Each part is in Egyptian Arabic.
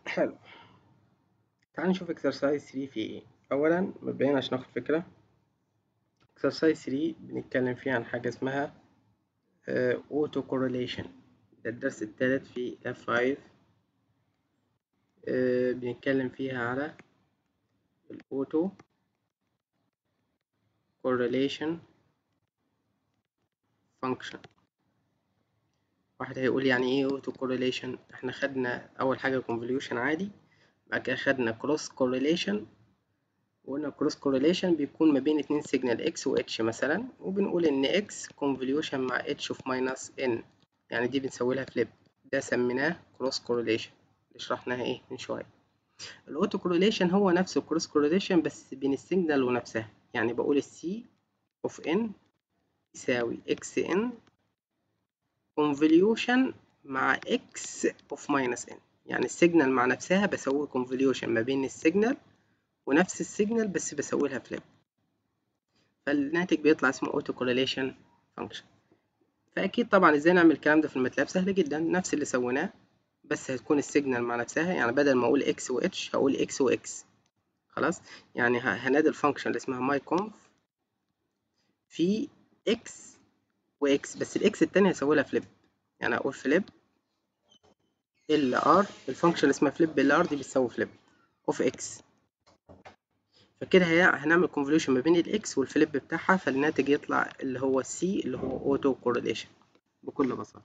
حلو تعال نشوف exercise 3 في ايه اولا مبدئيا عشان ناخد فكرة exercise 3 بنتكلم فيه عن حاجة اسمها uh, auto correlation ده الدرس الثالث في F5 uh, بنتكلم فيها على الأوتو correlation function واحد هيقول يعني ايه auto correlation احنا خدنا اول حاجة convolution عادي بعد كده خدنا cross correlation وقلنا cross correlation بيكون ما بين اتنين سيجنال x و h مثلا وبنقول ان x convolution مع h of minus n يعني دي بنسوي لها flip ده سميناه cross correlation اللي شرحناها ايه من شوية الاوتو correlation هو نفسه cross correlation بس بين السيجنال ونفسها يعني بقول c of n يساوي xn convolution مع x of minus n يعني السيجنال مع نفسها بسوي convolution ما بين السيجنال ونفس السيجنال بس بسوي لها flip فالناتج بيطلع اسمه auto correlation function فأكيد طبعا ازاي نعمل الكلام ده في الماتلاب سهل جدا نفس اللي سويناه بس هتكون السيجنال مع نفسها يعني بدل ما اقول x و h هقول x و x خلاص يعني هنادي الفانكشن اللي اسمها myconf في x و x بس الاكس التانية هسوي لها flip يعني اقول flip ال r الفانكشن اللي اسمها flip ال r دي بتساوي flip of x فكده هنعمل convolution ما بين الاكس والفليب بتاعها فالناتج يطلع اللي هو السي اللي هو auto correlation بكل بساطة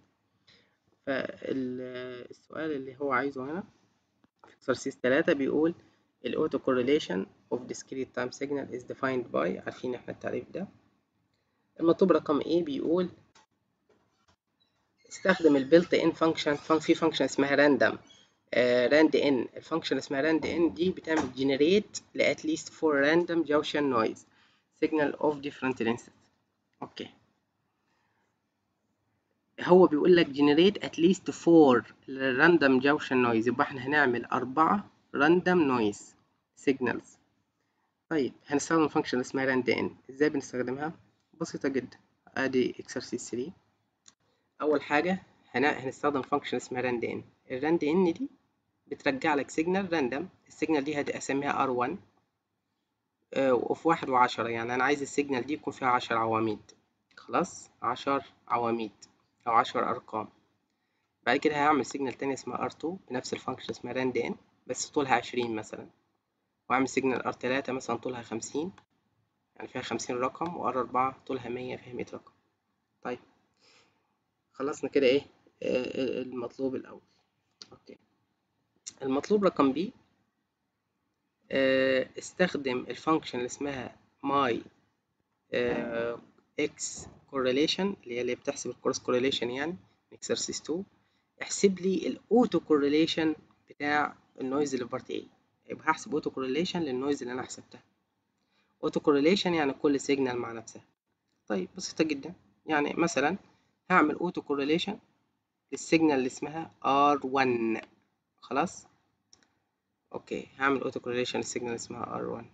فالسؤال اللي هو عايزه هنا في exercise 3 بيقول ال auto correlation of discrete time signal is defined by عارفين احنا التعريف ده المطلوب رقم A بيقول استخدم ال built in function في function اسمها random راند ان الفانكشن اسمها راند ان دي بتعمل جنريت ل at least four random junction noise signal of different lengths اوكي هو بيقول لك generate at least four random junction noise يبقى احنا هنعمل أربعة random noise signals طيب هنستخدم فانكشن اسمها راند ان ازاي بنستخدمها بسيطة جدا ادي exercise 3 اول حاجة هنستخدم فانكشن اسمها راند ان الراند ان دي بترجع لك سيجنال راندم السيجنال دي هسميها R1 وفي واحد وعشرة يعني أنا عايز السيجنال دي يكون فيها عشر عواميد خلاص عشر عواميد أو عشر أرقام بعد كده هعمل سيجنال تانية اسمها R2 بنفس الفانكشن اسمها راند ان بس طولها عشرين مثلا وأعمل سيجنال R3 مثلا طولها خمسين يعني فيها خمسين رقم و R4 طولها مية فيها مية رقم طيب خلصنا كده ايه المطلوب الأول أوكي المطلوب رقم بي استخدم الفانكشن اللي اسمها my x correlation اللي هي اللي بتحسب الكروس correlation يعني exercise 2 احسب لي الاوتو correlation بتاع النويز اللي في بارت A يبقى هحسب اوتو correlation للنويز اللي انا حسبتها اوتو correlation يعني كل سيجنال مع نفسها طيب بسيطة جدا يعني مثلا هعمل اوتو correlation للسيجنال اللي اسمها R1 خلاص اوكي هعمل اوتو كورليشن للسيجنال اسمها R1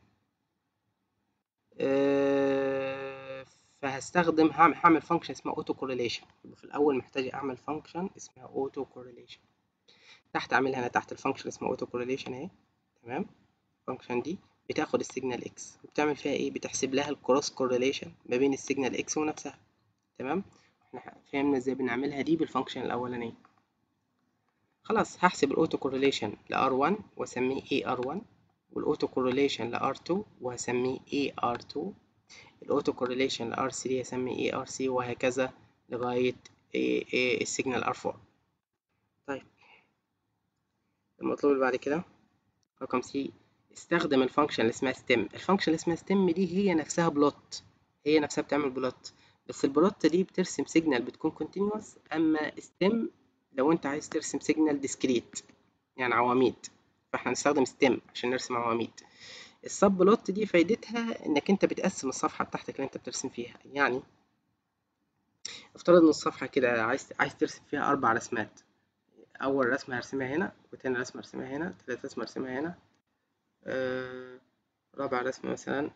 أه فهستخدم هعمل هعمل فانكشن اسمها اوتو كورليشن يبقى في الاول محتاج اعمل فانكشن اسمها اوتو كورليشن تحت اعملها هنا تحت الفانكشن اسمها اوتو كورليشن اهي تمام الفانكشن دي بتاخد السيجنال اكس وبتعمل فيها ايه بتحسب لها الكروس كورليشن ما بين السيجنال اكس ونفسها تمام احنا فهمنا ازاي بنعملها دي بالفانكشن الاولانيه خلاص هحسب الاوتو كورليشن ل R1 واسميه AR1 والاوتو كورليشن ل R2 وهسميه AR2 الاوتو كورليشن ل R3 هسميه ARC وهكذا لغاية السيجنال R4 طيب المطلوب اللي بعد كده رقم C استخدم الفانكشن اللي اسمها stem الفانكشن اللي اسمها stem دي هي نفسها بلوت هي نفسها بتعمل بلوت بس البلوت دي بترسم سيجنال بتكون continuous اما stem لو انت عايز ترسم سيجنال ديسكريت يعني عواميد فاحنا هنستخدم ستيم عشان نرسم عواميد السب بلوت دي فايدتها انك انت بتقسم الصفحه بتاعتك اللي انت بترسم فيها يعني افترض ان الصفحه كده عايز عايز ترسم فيها اربع رسمات اول رسمه هرسمها هنا وتاني رسمه هرسمها هنا تالت رسمه هرسمها هنا آه رابع رسمه مثلا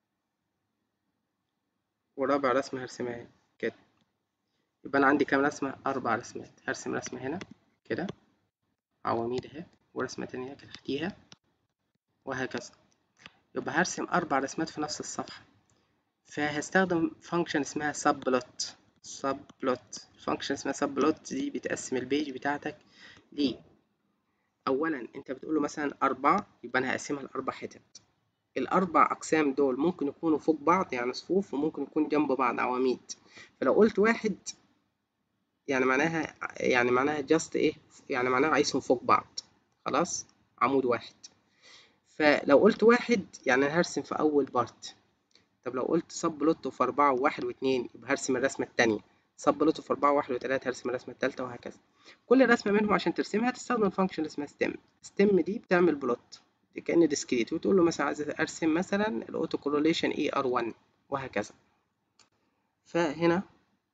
ورابع رسمه هرسمها هنا كده يبقى انا عندي كام رسمه اربع رسمات هرسم رسمه هنا كده عواميد اهي ورسمة تانية تحتيها وهكذا يبقى هرسم أربع رسمات في نفس الصفحة فهستخدم فانكشن اسمها subplot subplot فانكشن اسمها subplot دي بتقسم البيج بتاعتك ليه أولا أنت بتقوله مثلا أربعة يبقى أنا هقسمها لأربع حتت الأربع أقسام دول ممكن يكونوا فوق بعض يعني صفوف وممكن يكون جنب بعض عواميد فلو قلت واحد يعني معناها يعني معناها جاست إيه يعني معناها عايزهم فوق بعض خلاص عمود واحد فلو قلت واحد يعني أنا هرسم في أول بارت طب لو قلت سب بلوت في أربعة وواحد واتنين يبقى هرسم الرسمة التانية سب بلوت في أربعة وواحد وتلاتة هرسم الرسمة التالتة وهكذا كل رسمة منهم عشان ترسمها هتستخدم فانكشن اسمها ستيم ستيم دي بتعمل بلوت دي كأن ديسكريت وتقول له مثلا عايز أرسم مثلا الأوتو كورليشن اي ار 1 وهكذا فهنا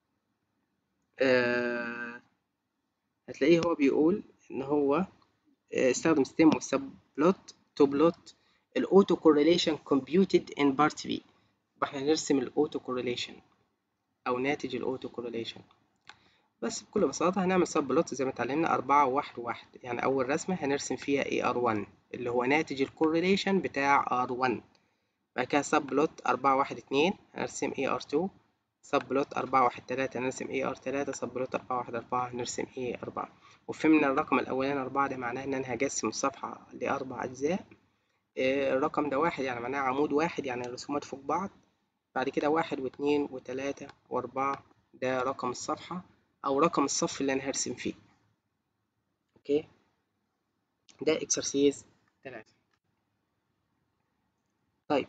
آه هتلاقيه هو بيقول إن هو آه استخدم ستيم والسب بلوت تو بلوت الأوتو كورليشن computed in part B احنا هنرسم الاوتو كورليشن او ناتج الاوتو كورليشن بس بكل بساطة هنعمل سب بلوت زي ما اتعلمنا أربعة وواحد وواحد يعني أول رسمة هنرسم فيها AR1 اللي هو ناتج الكورليشن بتاع R1 بعد كده سب بلوت أربعة واحد اتنين هنرسم AR2 سب بلوت أربعة واحد تلاتة هنرسم AR3 سب بلوت أربعة واحد أربعة هنرسم A4 وفهمنا الرقم الأولاني أربعة ده معناه إن أنا هقسم الصفحة لأربع أجزاء الرقم ده واحد يعني معناه عمود واحد يعني الرسومات فوق بعض بعد كده واحد واتنين وتلاتة وأربعة ده رقم الصفحة أو رقم الصف اللي أنا هرسم فيه أوكي ده إكسرسيز تلاتة طيب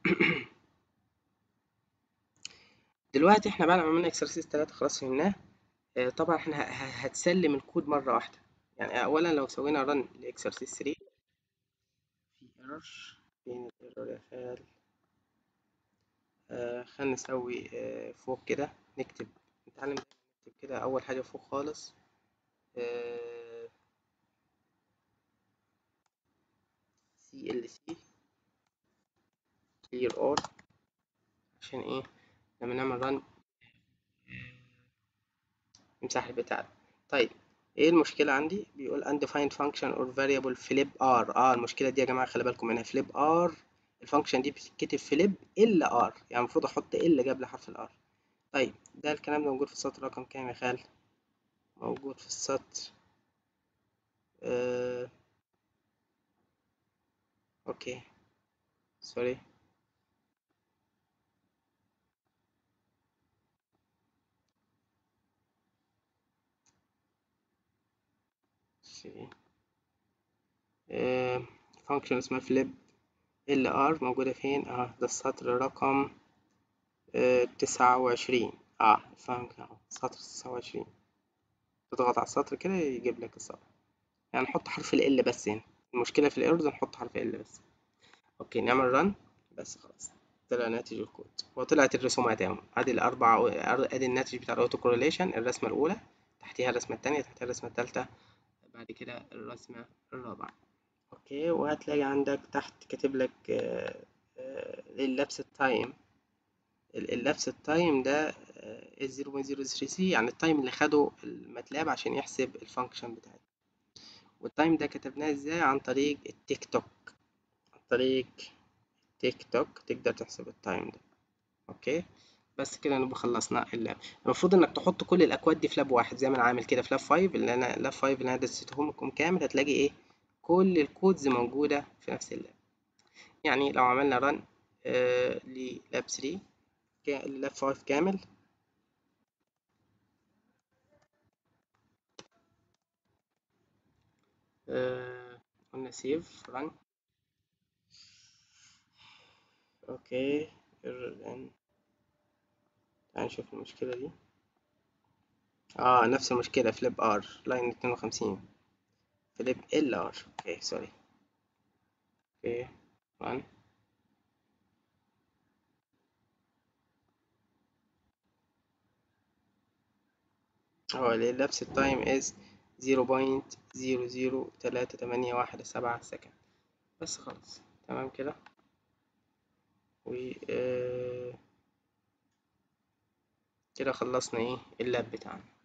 دلوقتي احنا بعد ما عملنا إكسرسيز تلاتة خلاص فهمناه طبعا احنا هتسلم الكود مرة واحدة يعني أولا لو سوينا رن لإكسرسيز 3 في ايرور فين الايرور يا خال آه خلينا نسوي آه فوق كده نكتب نتعلم نكتب كده أول حاجة فوق خالص آه CLC clear all عشان ايه لما نعمل run نمسح البتاع ده طيب ايه المشكلة عندي بيقول undefined function or variable flip r اه المشكلة دي يا جماعة خلي بالكم منها flip r الفانكشن دي بتتكتب فليب الا ار يعني المفروض احط ال قبل حرف الار طيب ده الكلام ده موجود في السطر رقم كام يا خال موجود في السطر آه... اوكي سوري فانكشن اسمها فليب ال ار موجودة فين اه ده السطر رقم تسعة وعشرين اه فاهم اهو سطر تسعة وعشرين تضغط على السطر كده يجيب لك السطر يعني نحط حرف ال بس هنا المشكلة في الايرورز نحط حرف ال بس اوكي نعمل رن بس خلاص طلع ناتج الكود وطلعت الرسومات اهو ادي الاربعة ادي الناتج بتاع الاوتو كورليشن الرسمة الاولى تحتيها الرسمة التانية تحتها الرسمة التالتة بعد كده الرسمة الرابعة اوكي وهتلاقي عندك تحت كاتب لك اللبس التايم اللبس التايم ده زيرو بوينت زيرو ثري سي يعني التايم اللي خده الماتلاب عشان يحسب الفانكشن بتاعتي والتايم ده كتبناه ازاي عن طريق التيك توك عن طريق تيك توك تقدر تحسب التايم ده اوكي بس كده نبقى خلصنا اللاب المفروض انك تحط كل الاكواد دي في لاب واحد زي ما انا عامل كده في لاب 5 اللي انا لاب 5 اللي انا دسيتهم لكم كامل هتلاقي ايه كل الكودز موجودة في نفس اللاب يعني لو عملنا رن آه للاب 3 لاب 5 كامل آه قلنا سيف رن اوكي الان تعال نشوف المشكلة دي اه نفس المشكلة فليب ار لاين اتنين وخمسين فليب ال ار اوكي سوري اوكي رن اه اللبس التايم از زيرو بوينت زيرو زيرو تلاتة تمانية واحد سبعة سكند بس خلاص تمام كده و آه كده خلصنا ايه اللاب بتاعنا